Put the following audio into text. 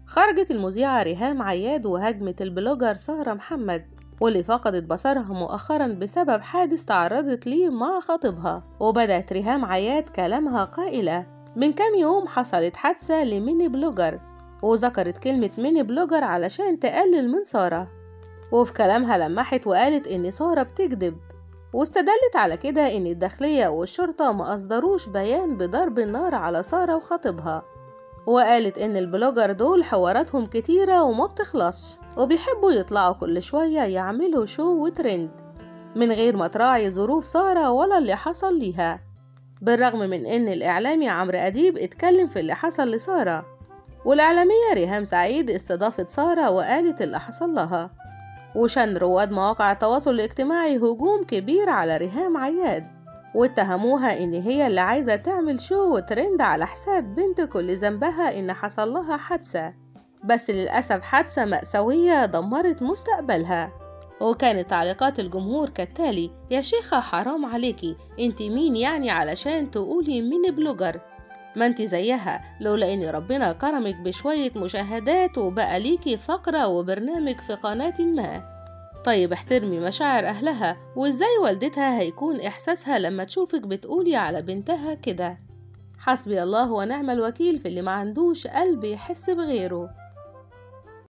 خرجت المذيعة ريهام عياد وهجمت البلوجر سارة محمد واللي فقدت بصرها مؤخرا بسبب حادث تعرضت ليه مع خطيبها وبدأت ريهام عياد كلامها قائلة من كام يوم حصلت حادثة لميني بلوجر وذكرت كلمة ميني بلوجر علشان تقلل من سارة وفي كلامها لمحت وقالت إن سارة بتكذب واستدلت على كده إن الداخلية والشرطة ما أصدروش بيان بضرب النار على سارة وخطيبها وقالت إن البلوجر دول حواراتهم كتيرة وما بتخلصش وبيحبوا يطلعوا كل شوية يعملوا شو وترند من غير ما تراعي ظروف سارة ولا اللي حصل ليها بالرغم من إن الإعلامي عمرو أديب اتكلم في اللي حصل لسارة والإعلامية ريهام سعيد استضافت سارة وقالت اللي حصل لها وشن رواد مواقع التواصل الاجتماعي هجوم كبير على ريهام عياد واتهموها إن هي اللي عايزة تعمل شو وترند على حساب بنت كل ذنبها إن حصل لها حادثة بس للأسف حادثة مأساوية دمرت مستقبلها وكانت تعليقات الجمهور كالتالي يا شيخة حرام عليكي انت مين يعني علشان تقولي مين بلوجر ما انت زيها لولا ان ربنا كرمك بشوية مشاهدات وبقى ليكي فقرة وبرنامج في قناة ما طيب احترمي مشاعر أهلها وإزاي والدتها هيكون إحساسها لما تشوفك بتقولي على بنتها كده حسبي الله ونعم الوكيل في اللي ما عندوش قلب يحس بغيره